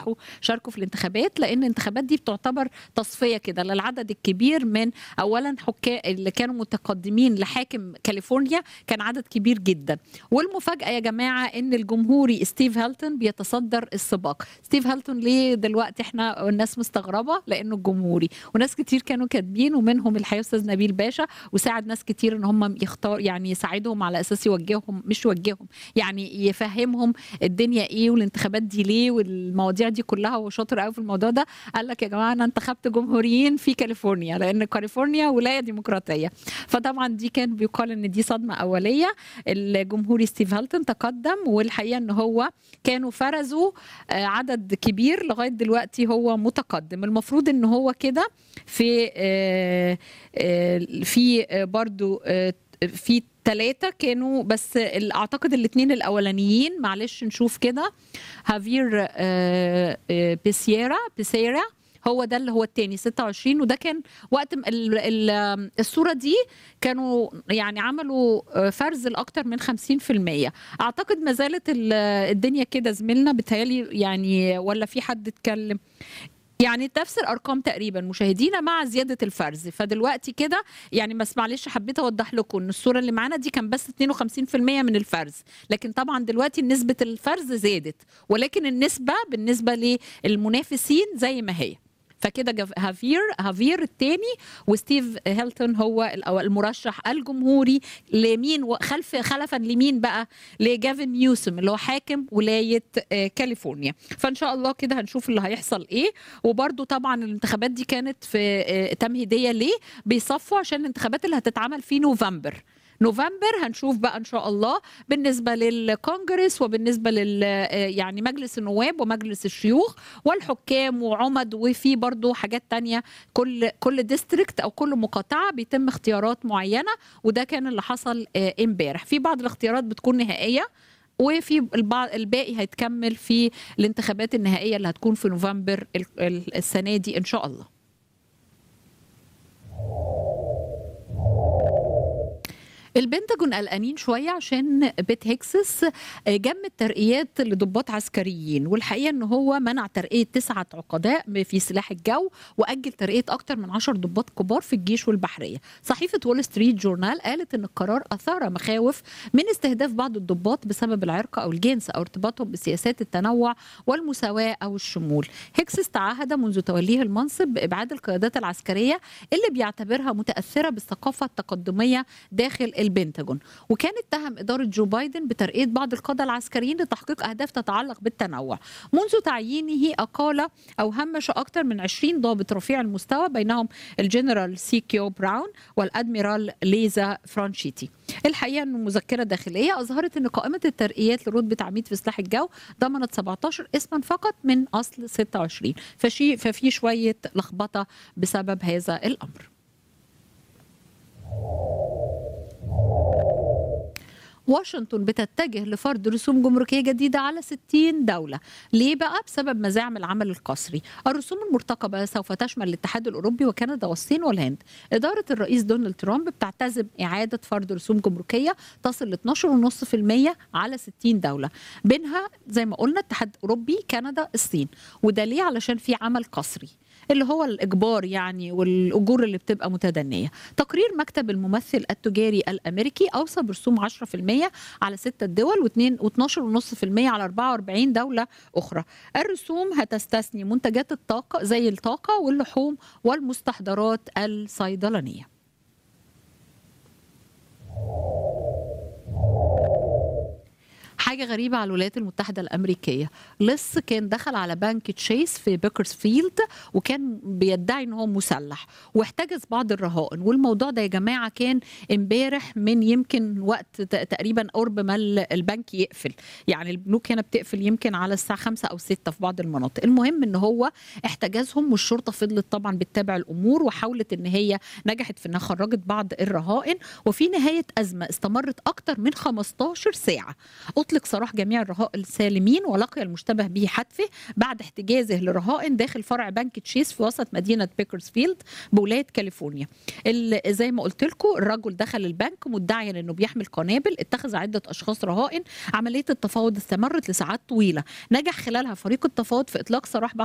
راحوا شاركوا في الانتخابات لان الانتخابات دي بتعتبر تصفيه كده للعدد الكبير من اولا حكام اللي كانوا متقدمين لحاكم كاليفورنيا كان عدد كبير جدا والمفاجاه يا جماعه ان الجمهوري ستيف هالتون بيتصدر السباق ستيف هالتون ليه دلوقتي احنا الناس مستغربه لانه الجمهوري وناس كتير كانوا كاتبين ومنهم الحقيقه استاذ نبيل باشا وساعد ناس كتير ان هم يختار يعني يساعدهم على اساس يوجههم مش يوجههم يعني يفهمهم الدنيا ايه والانتخابات دي ليه والمواضيع دي كلها هو شاطر قوي في الموضوع ده قال لك يا جماعه انا انتخبت جمهوريين في كاليفورنيا لان كاليفورنيا ولايه ديمقراطيه فطبعا دي كان بيقال ان دي صدمه اوليه الجمهوري ستيف هالتون تقدم والحقيقه ان هو كانوا فرزوا آه، عدد كبير لغايه دلوقتي هو متقدم المفروض ان هو كده في آه، آه، في آه، برضو آه، في ثلاثة كانوا بس ال- اعتقد الاثنين الاولانيين معلش نشوف كده هافير آه، آه، بيسيرا بيسيرا هو ده اللي هو التاني 26 وده كان وقت م- ال- ال- الصورة دي كانوا يعني عملوا آه، فرز لأكتر من 50% أعتقد ما زالت ال- الدنيا كده زميلنا بتهيألي يعني ولا في حد اتكلم يعني نفس الارقام تقريبا مشاهدينا مع زياده الفرز فدلوقتي كده يعني بس معلش حبيت اوضح لكم ان الصوره اللي معانا دي كان بس 52% من الفرز لكن طبعا دلوقتي نسبه الفرز زادت ولكن النسبه بالنسبه للمنافسين زي ما هي فكده جف- هافير هافير الثاني وستيف هيلتون هو الأو- المرشح الجمهوري لمين و- خلف خلفا لمين بقى لجافن نيوسم اللي هو حاكم ولايه آه، كاليفورنيا فان شاء الله كده هنشوف اللي هيحصل ايه وبرده طبعا الانتخابات دي كانت في آه، تمهيديه ليه بيصفوا عشان الانتخابات اللي هتتعمل في نوفمبر نوفمبر هنشوف بقى ان شاء الله بالنسبه للكونجرس وبالنسبه لل آه، يعني مجلس النواب ومجلس الشيوخ والحكام وعمد وفي برضو حاجات تانية كل كل ديستريكت او كل مقاطعه بيتم اختيارات معينه وده كان اللي حصل آه، امبارح في بعض الاختيارات بتكون نهائيه وفي البعض الباقي هيتكمل في الانتخابات النهائيه اللي هتكون في نوفمبر ال- ال- السنه دي ان شاء الله البنتاجون قلقانين شويه عشان بيت هيكسس جمد ترقيات لضباط عسكريين والحقيقه ان هو منع ترقيه تسعه عقداء في سلاح الجو واجل ترقيه اكثر من 10 ضباط كبار في الجيش والبحريه صحيفه وول ستريت جورنال قالت ان القرار اثار مخاوف من استهداف بعض الضباط بسبب العرق او الجنس او ارتباطهم بسياسات التنوع والمساواه او الشمول هيكسس تعهد منذ توليه المنصب بابعاد القيادات العسكريه اللي بيعتبرها متاثره بالثقافه التقدميه داخل البنتاجون وكان اتهم اداره جو بايدن بترقيه بعض القاده العسكريين لتحقيق اهداف تتعلق بالتنوع منذ تعيينه اقال او همش اكثر من 20 ضابط رفيع المستوى بينهم الجنرال سيكيو براون والادميرال ليزا فرانشيتي الحقيقه ان مذكره داخليه اظهرت ان قائمه الترقيات لرتبه عميد في سلاح الجو ضمنت 17 اسما فقط من اصل 26 فشي ففي شويه لخبطه بسبب هذا الامر واشنطن بتتجه لفرض رسوم جمركيه جديده على 60 دوله ليه بقى بسبب مزاعم العمل القسري الرسوم المرتقبه سوف تشمل الاتحاد الاوروبي وكندا والصين والهند اداره الرئيس دونالد ترامب بتعتزم اعاده فرض رسوم جمركيه تصل ل 12.5% على 60 دوله بينها زي ما قلنا الاتحاد الاوروبي كندا الصين وده ليه علشان في عمل قسري اللي هو الإجبار يعني والأجور اللي بتبقى متدنية تقرير مكتب الممثل التجاري الأمريكي أوصى برسوم 10% على ستة دول و12.5% على 44 دولة أخرى الرسوم هتستثني منتجات الطاقة زي الطاقة واللحوم والمستحضرات الصيدلانية حاجة غريبة على الولايات المتحدة الأمريكية لص كان دخل على بنك تشيس في بيكرسفيلد وكان بيدعي ان هو مسلح واحتجز بعض الرهائن والموضوع ده يا جماعة كان امبارح من يمكن وقت ت- تقريبا قرب ما ال- البنك يقفل يعني البنوك هنا بتقفل يمكن على الساعة خمسة أو ستة في بعض المناطق المهم ان هو احتجزهم والشرطة فضلت طبعا بتتابع الأمور وحاولت ان هي نجحت في انها خرجت بعض الرهائن وفي نهاية أزمة استمرت أكتر من 15 ساعة أطلق اطلق سراح جميع الرهائن السالمين ولقي المشتبه به حتفه بعد احتجازه لرهائن داخل فرع بنك تشيس في وسط مدينه بيكرسفيلد بولايه كاليفورنيا زي ما قلت لكم الرجل دخل البنك مدعيا انه بيحمل قنابل اتخذ عده اشخاص رهائن عمليه التفاوض استمرت لساعات طويله نجح خلالها فريق التفاوض في اطلاق سراح